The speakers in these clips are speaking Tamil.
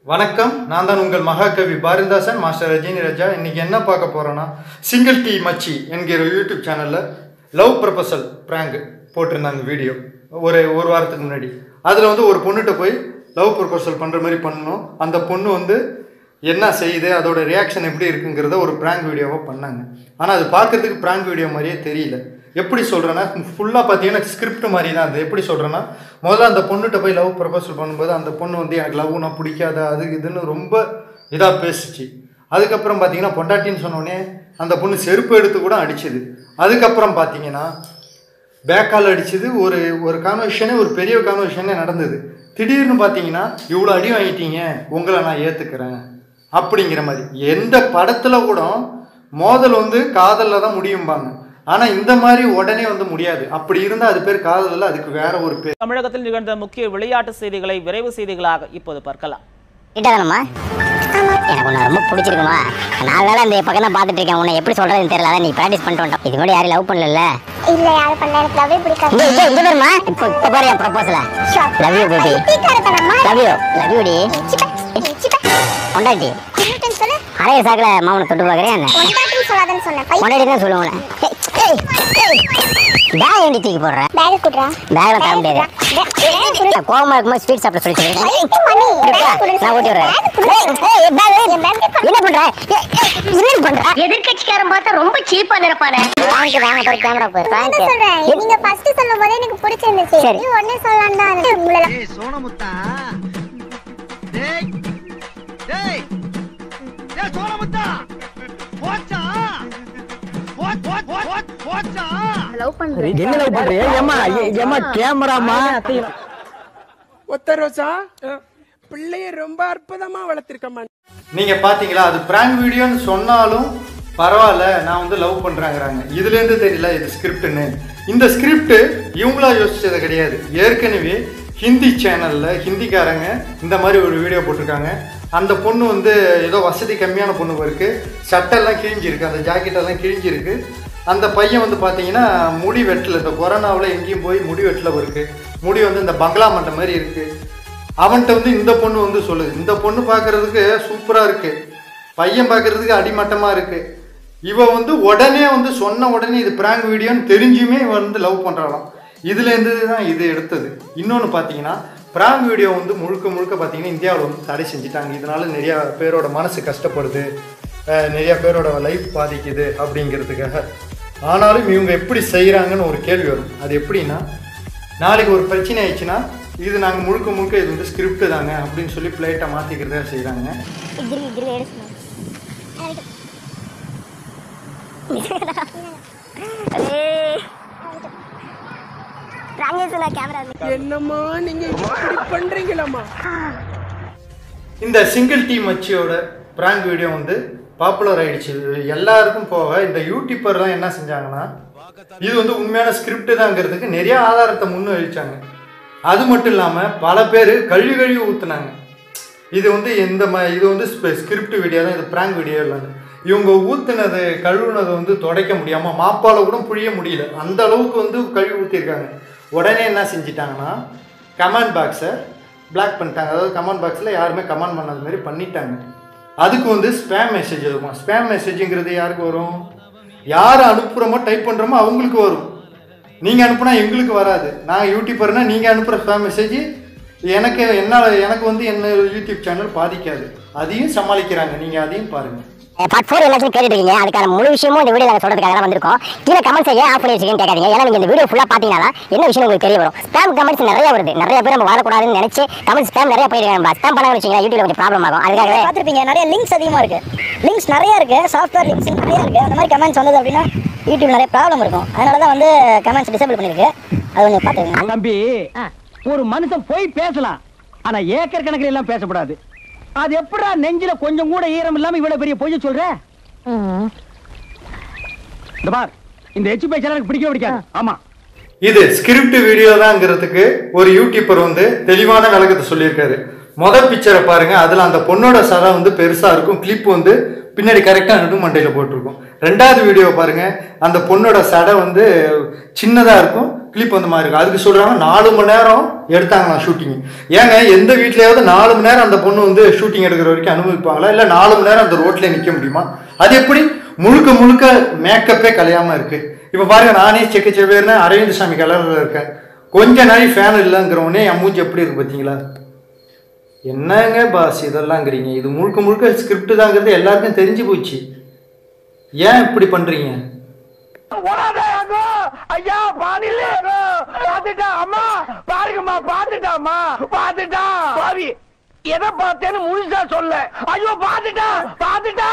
வணக்கம் நான் தான் உங்கள் மகாகவி பாரதிதாசன் மாஸ்டர் ரஜினி ராஜா இன்னைக்கு என்ன பார்க்க போறோம்னா சிங்கிள் டி மச்சி என்கிற யூடியூப் சேனலில் லவ் ப்ரப்பசல் ப்ராங்க் போட்டிருந்தாங்க வீடியோ ஒரு ஒரு வாரத்துக்கு முன்னாடி அதில் வந்து ஒரு பொண்ணுகிட்ட போய் லவ் ப்ரப்போசல் பண்ணுற மாதிரி பண்ணணும் அந்த பொண்ணு வந்து என்ன செய்யுது அதோட ரியாக்ஷன் எப்படி இருக்குங்கிறத ஒரு ப்ராங்க் வீடியோவாக பண்ணாங்க ஆனால் அது பார்க்கறதுக்கு ப்ராங்க் வீடியோ மாதிரியே தெரியல எப்படி சொல்கிறேன்னா ஃபுல்லாக பார்த்தீங்கன்னா ஸ்கிரிப்ட் மாதிரி தான் அது எப்படி சொல்கிறேன்னா முதல்ல அந்த பொண்ணுகிட்ட போய் லவ் ப்ரப்போசல் பண்ணும்போது அந்த பொண்ணு வந்து எனக்கு லவ்னா பிடிக்காத அது இதுன்னு ரொம்ப இதாக பேசுச்சு அதுக்கப்புறம் பார்த்தீங்கன்னா பொண்டாட்டின்னு சொன்னோடனே அந்த பொண்ணு செருப்பு எடுத்து கூட அடிச்சுது அதுக்கப்புறம் பார்த்தீங்கன்னா பேக்கால் அடிச்சது ஒரு ஒரு கான்வர்ஷனே ஒரு பெரிய கான்வர்ஷனே நடந்தது திடீர்னு பார்த்தீங்கன்னா இவ்வளோ அடி வாங்கிட்டீங்க உங்களை நான் ஏற்றுக்கிறேன் அப்படிங்கிற மாதிரி எந்த படத்தில் கூட மோதல் வந்து காதலில் தான் முடியும்பாங்க ஆனால் இந்த மாதிரி உடனே வந்து முடியாது அப்படி இருந்தால் அது பேர் காதல் இல்லை அதுக்கு வேற ஒரு பேர் தமிழகத்தில் நிகழ்ந்த முக்கிய விளையாட்டு செய்திகளை விரைவு செய்திகளாக இப்போது பார்க்கலாம் கிட்டதானம்மா எனக்கு உன்னை ரொம்ப பிடிச்சிருக்குமா நாலு நாளா இந்த பக்கம் தான் பார்த்துட்டு இருக்கேன் உன்னை எப்படி சொல்றதுன்னு தெரியல அதான் நீ ப்ராக்டிஸ் பண்ணிட்டு வந்துட்டோம் இது கூட யாரும் லவ் பண்ணல இல்ல யாரும் பண்ணல எனக்கு லவ்வே பிடிக்காது இங்க இங்க இங்க பாருமா இப்போ இப்போ பாரு என் ப்ரப்போசல லவ் யூ பேபி பைத்தியக்காரத்தனமா லவ் யூ லவ் யூ டி சிப்ப, சிப்ப. கொண்டாட்டி இன்னொருத்தன் சொல்லு அரைய சாக்கில் மாமனை தொட்டு பார்க்குறேன் என்ன ஒன்றாட்டி சொல்லாதன்னு சொன்னேன் பை கொண்டாடி தான் சொல்லுவாங்களே பேக் ஏண்டி தூக்கி போடுறேன் பேக் குடுறா பேக்ல தர முடியாது நான் கோவமா இருக்கும்போது ஸ்வீட் சாப்பிட சொல்லி சொல்லிருக்கேன் நான் ஊட்டி விடுறேன் ஏய், ஏய், bag, ஏய், என்ன பண்ற ஏய், ஏய், என்ன பண்ற எதிர்கட்சிக்காரன் பார்த்தா ரொம்ப சீப்பா நினைப்பானே வாங்க வாங்க போய் கேமரா போய் என்ன சொல்றேன் நீங்க ஃபர்ஸ்ட் சொல்லும் போதே எனக்கு பிடிச்சிருந்துச்சு சரி. நீ உடனே சொல்லலாம் தான் இருந்தேன். உங்களை ஏய் சோனமுத்தா டேய் டேய் டேய் சோனமுத்தா போச்சா போச் போச் போச் போச்சா என்ன லவ் பண்றீங்க ஏமா ஏமா கேமராமா ஒத்த ரோசா பிள்ளைய ரொம்ப அற்புதமா வளர்த்திருக்கம்மா நீங்கள் பார்த்தீங்களா அது ப்ராங்க் வீடியோன்னு சொன்னாலும் பரவாயில்ல நான் வந்து லவ் பண்ணுறாங்கிறாங்க இதுலேருந்து தெரியல இது ஸ்கிரிப்டுன்னு இந்த ஸ்கிரிப்ட் இவங்களா யோசிச்சது கிடையாது ஏற்கனவே ஹிந்தி சேனலில் ஹிந்திக்காரங்க இந்த மாதிரி ஒரு வீடியோ போட்டிருக்காங்க அந்த பொண்ணு வந்து ஏதோ வசதி கம்மியான பொண்ணு இருக்கு சட்டெல்லாம் கிழிஞ்சிருக்கு அந்த ஜாக்கெட்டெல்லாம் கிழிஞ்சிருக்கு அந்த பையன் வந்து பார்த்தீங்கன்னா முடி வெட்டல இந்த கொரோனாவில் எங்கேயும் போய் முடி வெட்டல இருக்கு முடி வந்து இந்த பங்களா மண்டை மாதிரி இருக்குது அவன்கிட்ட வந்து இந்த பொண்ணு வந்து சொல்லுது இந்த பொண்ணு பார்க்கறதுக்கு சூப்பராக இருக்கு பையன் பார்க்கறதுக்கு அடிமட்டமாக இருக்கு இவ வந்து உடனே வந்து சொன்ன உடனே இது பிராங்க் வீடியோன்னு தெரிஞ்சுமே இவ வந்து லவ் பண்ணுறாளாம் இதுலேருந்து தான் இது எடுத்தது இன்னொன்று பார்த்தீங்கன்னா பிராங்க் வீடியோ வந்து முழுக்க முழுக்க பார்த்தீங்கன்னா இந்தியாவில் வந்து தடை செஞ்சுட்டாங்க இதனால நிறையா பேரோட மனசு கஷ்டப்படுது அஹ் நிறையா பேரோட லைஃப் பாதிக்குது அப்படிங்கிறதுக்காக ஆனாலும் இவங்க எப்படி செய்கிறாங்கன்னு ஒரு கேள்வி வரும் அது எப்படின்னா நாளைக்கு ஒரு பிரச்சனை ஆயிடுச்சுன்னா இது நாங்கள் முழுக்க முழுக்க இது வந்து ஸ்கிரிப்ட் தாங்க அப்படின்னு சொல்லி பிளேட்டை மாற்றிக்கிறதா செய்கிறாங்க என்னம்மா நீங்க இப்படி பண்றீங்களாம்மா இந்த சிங்கிள் டீம் மச்சியோட ப்ராங்க் வீடியோ வந்து பாப்புலர் ஆயிடுச்சு எல்லாருக்கும் போக இந்த யூடியூபர்லாம் என்ன செஞ்சாங்கன்னா இது வந்து உண்மையான ஸ்கிரிப்ட் தாங்கிறதுக்கு நிறைய ஆதாரத்தை முன்னு வச்சாங்க அது மட்டும் இல்லாமல் பல பேர் கழுவி கழுவி ஊற்றுனாங்க இது வந்து எந்த ம இது வந்து ஸ்கிரிப்ட் வீடியோ தான் இது ப்ராங்க் வீடியோ இல்லைன்னு இவங்க ஊற்றுனது கழுவுனதை வந்து துடைக்க முடியாமல் மாப்பால் கூட புழிய முடியல அந்த அளவுக்கு வந்து கழுவி ஊற்றிருக்காங்க உடனே என்ன செஞ்சிட்டாங்கன்னா கமெண்ட் பாக்ஸை பிளாக் பண்ணிட்டாங்க அதாவது கமெண்ட் பாக்ஸில் யாருமே கமெண்ட் பண்ணாத மாதிரி பண்ணிட்டாங்க அதுக்கு வந்து ஸ்பேம் மெசேஜ் வருமா ஸ்பேம் மெசேஜுங்கிறது யாருக்கு வரும் யார் அனுப்புகிறோமோ டைப் பண்ணுறோமோ அவங்களுக்கு வரும் நீங்கள் அனுப்புனா எங்களுக்கு வராது நான் யூடியூபர்னா நீங்கள் அனுப்புகிற ஸ்பேம் மெசேஜ் எனக்கு என்னால் எனக்கு வந்து என்ன யூடியூப் சேனல் பாதிக்காது அதையும் சமாளிக்கிறாங்க நீங்கள் அதையும் பாருங்கள் பார்ட் ஃபோர் எல்லாத்தையும் கேட்டுட்டு இருக்கீங்க அதுக்கான முழு விஷயமும் இந்த வீடியோ நாங்கள் சொல்றதுக்காக தான் வந்திருக்கோம் கீழே கமெண்ட் செய்ய ஆஃப் பண்ணி வச்சுக்கன்னு கேட்காதீங்க ஏன்னா நீங்க இந்த வீடியோ ஃபுல்லாக பார்த்தீங்கன்னா என்ன விஷயம் உங்களுக்கு தெரிய வரும் ஸ்பேம் கமெண்ட்ஸ் நிறைய வருது நிறைய பேர் நம்ம வாழக்கூடாதுன்னு நினைச்சு கமெண்ட் ஸ்பேம் நிறைய போயிருக்காங்க நம்ம ஸ்பேம் பண்ண வச்சுக்கலாம் யூடியூப்ல கொஞ்சம் ப்ராப்ளம் ஆகும் அதுக்காகவே பார்த்துருப்பீங்க நிறைய லிங்க்ஸ் அதிகமாக இருக்கு லிங்க்ஸ் நிறைய இருக்கு சாஃப்ட்வேர் லிங்க்ஸ் நிறைய இருக்கு அந்த மாதிரி கமெண்ட்ஸ் வந்தது அப்படின்னா யூடியூப் நிறைய ப்ராப்ளம் இருக்கும் அதனால தான் வந்து கமெண்ட்ஸ் டிசேபிள் பண்ணிருக்கு அது கொஞ்சம் பார்த்துக்கோங்க தம்பி ஒரு மனுஷன் போய் பேசலாம் ஆனா ஏக்கர் கணக்கில் எல்லாம் பேசக்கூடாது அது எப்படா நெஞ்சில கொஞ்சம் கூட ஈரம் இல்லாம இவ்வளவு பெரிய பொய்ய சொல்ற இந்த பார் இந்த எச்சு பேச்செல்லாம் எனக்கு பிடிக்கவே பிடிக்காது ஆமா இது ஸ்கிரிப்ட் வீடியோ தாங்கிறதுக்கு ஒரு யூடியூபர் வந்து தெளிவான விளக்கத்தை சொல்லியிருக்காரு மொதல் பிக்சரை பாருங்க அதில் அந்த பொண்ணோட சரம் வந்து பெருசாக இருக்கும் கிளிப் வந்து பின்னாடி கரெக்டாக நடுமண்டையில் போட்டிருக்கும் ரெண்டாவது வீடியோ பாருங்க அந்த பொண்ணோட சடை வந்து சின்னதாக இருக்கும் கிளிப் அந்த மாதிரி இருக்கும் அதுக்கு சொல்றாங்க நாலு மணி நேரம் எடுத்தாங்களாம் ஷூட்டிங் ஏங்க எந்த வீட்லயாவது நாலு மணி நேரம் அந்த பொண்ணு வந்து ஷூட்டிங் எடுக்கிற வரைக்கும் அனுபவிப்பாங்களா இல்லை நாலு மணி நேரம் அந்த ரோட்ல நிற்க முடியுமா அது எப்படி முழுக்க முழுக்க மேக்கப்பே கலையாம இருக்கு இப்போ பாருங்க நானே செக்க செவ்வேர்னு அரவிந்த் சாமி கலரில் இருக்கேன் கொஞ்ச நாள் ஃபேன் இல்லைங்கிறவனே என் மூஞ்சி எப்படி இருக்கு பார்த்தீங்களா என்னங்க பாஸ் இதெல்லாம்ங்கிறீங்க இது முழுக்க முழுக்க ஸ்கிரிப்ட் தாங்கிறது எல்லாருக்கும் தெரிஞ்சு போச்சு ஏன் இப்படி பண்றீங்க ஐயா பாதியில பாத்துட்டா அம்மா பாருங்கம்மா பாத்துட்டாமா பாத்துட்டா பாவி எதை பார்த்தேன்னு முழுசா சொல்ல ஐயோ பாத்துட்டா பாத்துட்டா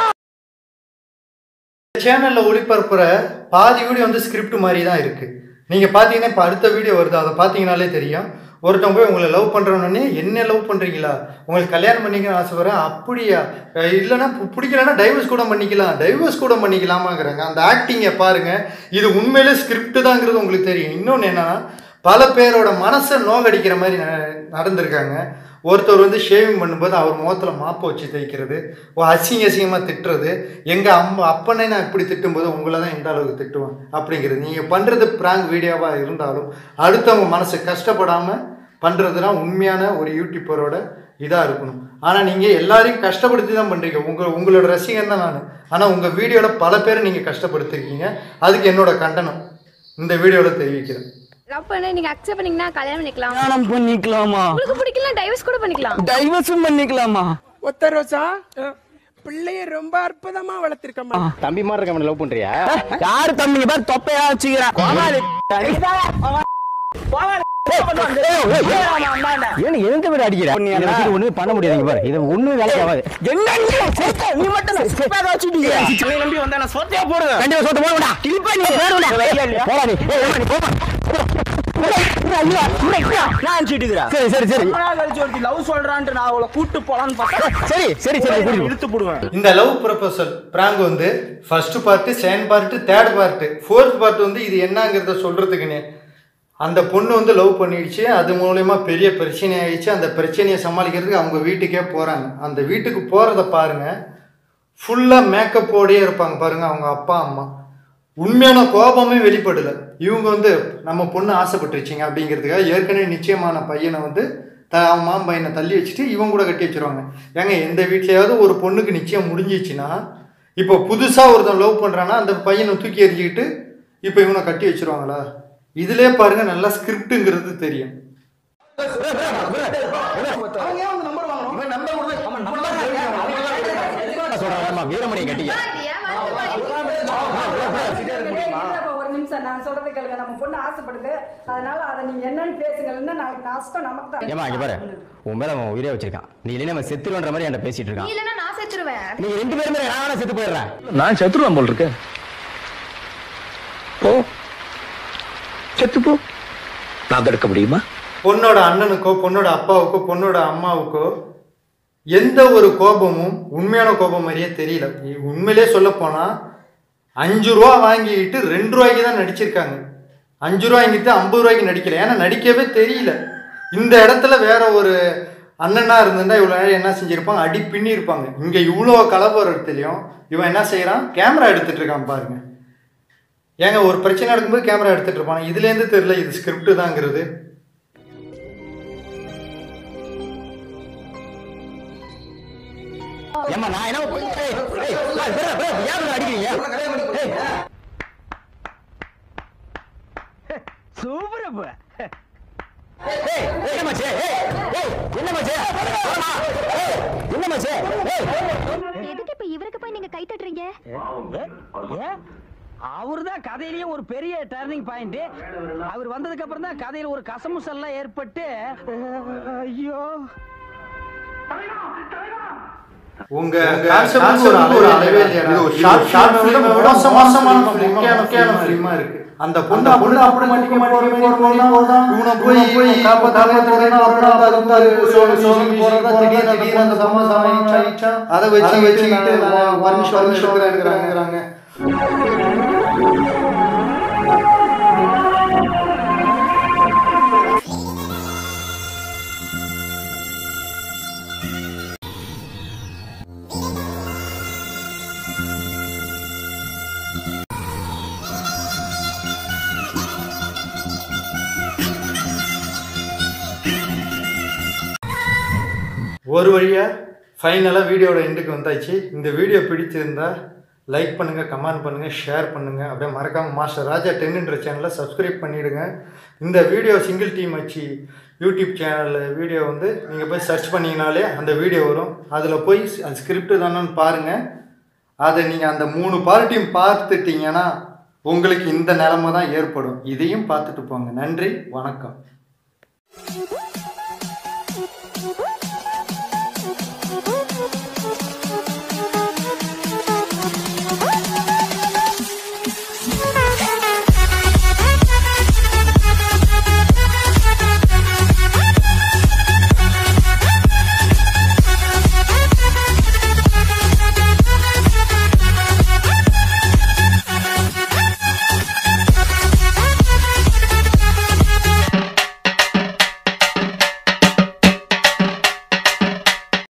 சேனல்ல ஒளிபரப்புற பாதி வீடியோ வந்து ஸ்கிரிப்ட் மாதிரி தான் இருக்கு நீங்க பாத்தீங்கன்னா இப்போ அடுத்த வீடியோ வருது அதை பார்த்தீங்கனாலே தெரியும் ஒருத்தவங்க போய் உங்களை லவ் பண்றோன்னே என்ன லவ் பண்றீங்களா உங்களுக்கு கல்யாணம் பண்ணிக்கணும்னு ஆசைப்படுறேன் அப்படியா அஹ் இல்லைன்னா பு- பிடிக்கலன்னா டைவர்ஸ் கூட பண்ணிக்கலாம் டைவர்ஸ் கூட பண்ணிக்கலாமாங்கிறாங்க அந்த ஆக்டிங்கை பாருங்க இது உண்மையிலே ஸ்கிரிப்ட் தாங்கிறது உங்களுக்கு தெரியும் இன்னொன்று என்னன்னா பல பேரோட மனசை நோகடிக்கிற மாதிரி ந- நடந்திருக்காங்க ஒருத்தர் வந்து ஷேவிங் பண்ணும்போது அவர் முகத்தில் மாப்பை வச்சு தேய்க்கிறது ஓ அசிங்க அசிங்கமாக திட்டுறது எங்கள் அம்மா அப்பனே நான் இப்படி திட்டும்போது உங்களை தான் இந்த அளவுக்கு திட்டுவேன் அப்படிங்கிறது நீங்கள் பண்ணுறது ப்ராங்க் வீடியோவாக இருந்தாலும் அடுத்தவங்க மனசு கஷ்டப்படாமல் பண்ணுறது தான் உண்மையான ஒரு யூடியூபரோட இதாக இருக்கணும் ஆனால் நீங்கள் எல்லாரையும் கஷ்டப்படுத்தி தான் பண்ணுறீங்க உங்கள் உங்களோட ரசிகன் தான் நான் ஆனால் உங்கள் வீடியோவில் பல பேரை நீங்கள் கஷ்டப்படுத்திருக்கீங்க அதுக்கு என்னோட கண்டனம் இந்த வீடியோவில் தெரிவிக்கிறேன் லவ் பண்ண நீங்க அக்செப்ட் பண்ணீங்கன்னா கல்யாணம் பண்ணிக்கலாம் கல்யாணம் பண்ணிக்கலாமா உங்களுக்கு பிடிக்கல டைவர்ஸ் கூட பண்ணிக்கலாம் டைவர்ஸும் பண்ணிக்கலாமா ஒத்த ரோசா பிள்ளைய ரொம்ப அற்புதமா வளர்த்திருக்கம்மா தம்பி மாதிரி இருக்க லவ் பண்றியா யாரு தம்பிங்க பாரு தொப்பையா வச்சுக்கிறா கோமாளி ஏன் எந்த வீடு அடிக்கிற ஒண்ணு பண்ண முடியாது பாரு இது ஒண்ணு வேலைக்கு ஆகாது என்ன நீ சேர்த்த? நீ மட்டும் தான் சிப்பாக வச்சுட்டீங்க நீ நம்பி வந்தா நான் சொத்தையா போடுவேன் கண்டிப்பா சொத்த போடா கிளிப்பா நீ வேணும்டா போடா நீ ஏய், ஏம்மா, நீ போமா நான் அனுப்பிச்சுட்டுக்கிறேன் சரி சரி சரி ரொம்ப நாள் கழிச்சு ஒருத்தி லவ் சொல்றான்ட்டு நான் அவளை கூட்டு போலான்னு பார்த்தா சரி சரி சரி புரியுது. இழுத்து போடுவேன் இந்த லவ் ப்ரொபோசல் பிராங்க் வந்து first part second part third part fourth part வந்து இது என்னங்கிறத சொல்கிறதுக்குன்னு அந்த பொண்ணு வந்து லவ் பண்ணிடுச்சு அது மூலயமா பெரிய பிரச்சனை ஆயிடுச்சு அந்த பிரச்சனையை சமாளிக்கிறதுக்கு அவங்க வீட்டுக்கே போகிறாங்க அந்த வீட்டுக்கு போகிறத பாருங்கள் ஃபுல்லாக மேக்கப்போடயே இருப்பாங்க பாருங்கள் அவங்க அப்பா அம்மா உண்மையான கோபமே வெளிப்படலை இவங்க வந்து நம்ம பொண்ணு ஆசைப்பட்டுருச்சிங்க அப்படிங்கிறதுக்காக ஏற்கனவே நிச்சயமான பையனை வந்து த அவன் மாமன் பையனை தள்ளி வச்சுட்டு இவங்க கூட கட்டி வச்சிருவாங்க ஏங்க எந்த வீட்லயாவது ஒரு பொண்ணுக்கு நிச்சயம் முடிஞ்சிச்சுன்னா இப்போ புதுசாக ஒருத்தன் லவ் பண்ணுறான்னா அந்த பையனை தூக்கி எறிஞ்சிக்கிட்டு இப்போ இவனை கட்டி வச்சிருவாங்களா இதுலயே பாருங்க நல்லா ஸ்கிரிப்டுங்கிறது தெரியும் சொல்றாங்க வீரமணியை கட்டிக்க ஒரு நிமிஷம் நான் சொல்றதை கேளுங்க நம்ம பொண்ணு ஆசைப்படுது அதனால அதை நீங்க என்னன்னு பேசுங்க இல்லைன்னா நாளைக்கு நஷ்டம் நமக்கு தான் ஏமா இங்க பாரு உன் மேல அவன் உயிரே வச்சிருக்கான் நீ இல்லைன்னா அவன் செத்துருன்ற மாதிரி என்கிட்ட பேசிட்டு இருக்கான் இல்லைன்னா நான் செத்துருவேன் நீங்க ரெண்டு பேருமே நான் வேணா செத்து போயிடுறேன் நான் செத்துருவேன் போல் இருக்கு போ செத்து போ நான் தடுக்க முடியுமா பொண்ணோட அண்ணனுக்கோ பொண்ணோட அப்பாவுக்கோ பொண்ணோட அம்மாவுக்கோ எந்த ஒரு கோபமும் உண்மையான கோபம் மாதிரியே தெரியல உண்மையிலே சொல்ல போனா அஞ்சு ரூபா வாங்கிட்டு ரெண்டு ரூபாய்க்கு தான் நடிச்சிருக்காங்க அஞ்சு ரூபா வாங்கிட்டு ஐம்பது ரூபாய்க்கு நடிக்கல ஏன்னா நடிக்கவே தெரியல இந்த இடத்துல வேற ஒரு அண்ணனா இருந்திருந்தா இவ்வளோ நேரம் என்ன செஞ்சிருப்பாங்க அடி பின்னி இருப்பாங்க இங்க இவ்வளோ கலவரத்துலையும் இவன் என்ன செய்யறான் கேமரா எடுத்துட்டு இருக்கான் பாருங்க ஏங்க ஒரு பிரச்சனை நடக்கும்போது கேமரா எடுத்துட்டு இருப்பான் இதுலேருந்து தெரியல இது ஸ்கிரிப்ட் தாங்கிறது ஏமா நான் என்ன ஏய், ஏய், ஏய், bro, bro, ஏன் bro அடிக்கிறீங்க ஏய், சூப்பர் அப்ப ஏய், ஏய், என்ன மச்சி? ஏய், ஏய், என்ன மச்சி? போமா. ஏய், என்ன மச்சி? ஏய். எதுக்கு இப்ப இவருக்கு போய் நீங்க கை தட்டுறீங்க அவர் தான் கதையிலேயே ஒரு பெரிய டர்னிங் பாயிண்ட் அவர் வந்ததுக்கு அப்புறம் தான் கதையில ஒரு கசமுசல்லாம் ஏற்பட்டு ஐயோ உங்க கான்செப்ட் ஒரு அளவே அளவே இல்லையா இது ஒரு ஷார்ட் ஷார்ட் ஃபிலிம் மோசமான ஃபிலிம் முக்கியமான ஃபிலிமா இருக்கு அந்த பொண்ணு பொண்ணு அப்படி மாட்டிக்க மாட்டிக்க போறதா இவனை போய் போய் காப்பாத்த காப்பாத்த வரணும் அது வந்து அது சோழ சோழ போறதா திடீர்னு திடீர்னு அந்த சமாதானம் ஆயிடுச்சா அதை வச்சு வச்சுக்கிட்டு பர்மிஷன் பர்மிஷன் இருக்கிறாங்க ஒரு வழியாக ஃபைனலாக வீடியோட எண்டுக்கு வந்தாச்சு இந்த வீடியோ பிடிச்சிருந்தா லைக் பண்ணுங்கள் கமெண்ட் பண்ணுங்கள் ஷேர் பண்ணுங்கள் அப்படியே மறக்காமல் மாஸ்டர் ராஜா டென்னுன்ற சேனலை சப்ஸ்கிரைப் பண்ணிவிடுங்க இந்த வீடியோ சிங்கிள் டீம் வச்சு யூடியூப் சேனலில் வீடியோ வந்து நீங்கள் போய் சர்ச் பண்ணிங்கனாலே அந்த வீடியோ வரும் அதில் போய் அது ஸ்கிரிப்ட் தானேன்னு பாருங்கள் அதை நீங்கள் அந்த மூணு பார்ட்டியும் பார்த்துட்டீங்கன்னா உங்களுக்கு இந்த நிலமை தான் ஏற்படும் இதையும் பார்த்துட்டு போங்க நன்றி வணக்கம்